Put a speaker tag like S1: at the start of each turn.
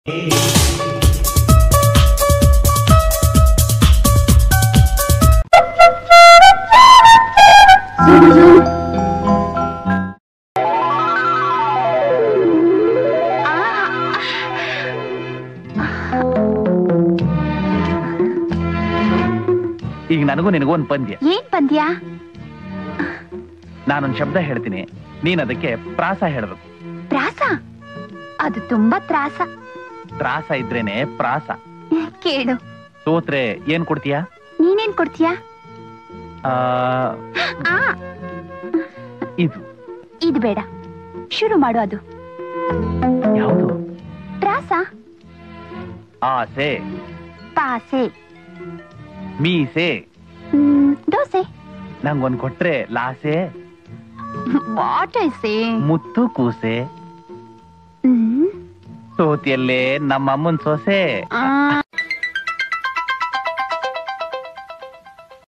S1: ಈಗ ನನಗೂ ನಿನಗೂ ಒಂದು ಪಂದ್ಯ
S2: ಏನ್ ಪಂದ್ಯ
S1: ನಾನೊಂದು ಶಬ್ದ ಹೇಳ್ತೀನಿ ನೀನ್ ಅದಕ್ಕೆ ಪ್ರಾಸ ಹೇಳ್ಬೇಕು
S2: ಪ್ರಾಸ ಅದು ತುಂಬಾ ತ್ರಾಸ
S1: ತ್ರಾಸ ಇದ್ರೇನೆ ಪ್ರಾಸ
S2: ಕೇಳು
S1: ಸೋತ್ರೆ ಏನ್ ಕೊಡ್ತೀಯಾ
S2: ನೀನೇನ್ ಕೊಡ್ತೀಯಾ
S1: ಆ,
S2: ಆ
S1: ಇದು
S2: ಇದು ಬೇಡ ಶುರು ಮಾಡು ಅದು
S1: ಯಾವುದು
S2: ತ್ರಾಸ
S1: ಆಸೆ
S2: ಪಾಸೆ
S1: ಮೀಸೆ
S2: ಹ್ಮ್, ದೋಸೆ
S1: ನಂಗೊಂದ್ ಕೊಟ್ರೆ ಲಾಸೆ
S2: ವಾಟ್ ಐ ಸೇ
S1: ಮುತ್ತು ಕೂಸೆ
S2: ಹ್ಮ್
S1: ಸೋತಿಯಲ್ಲೇ ನಮ್ಮ ಅಮ್ಮನ್ ಸೊಸೆ
S2: ಆ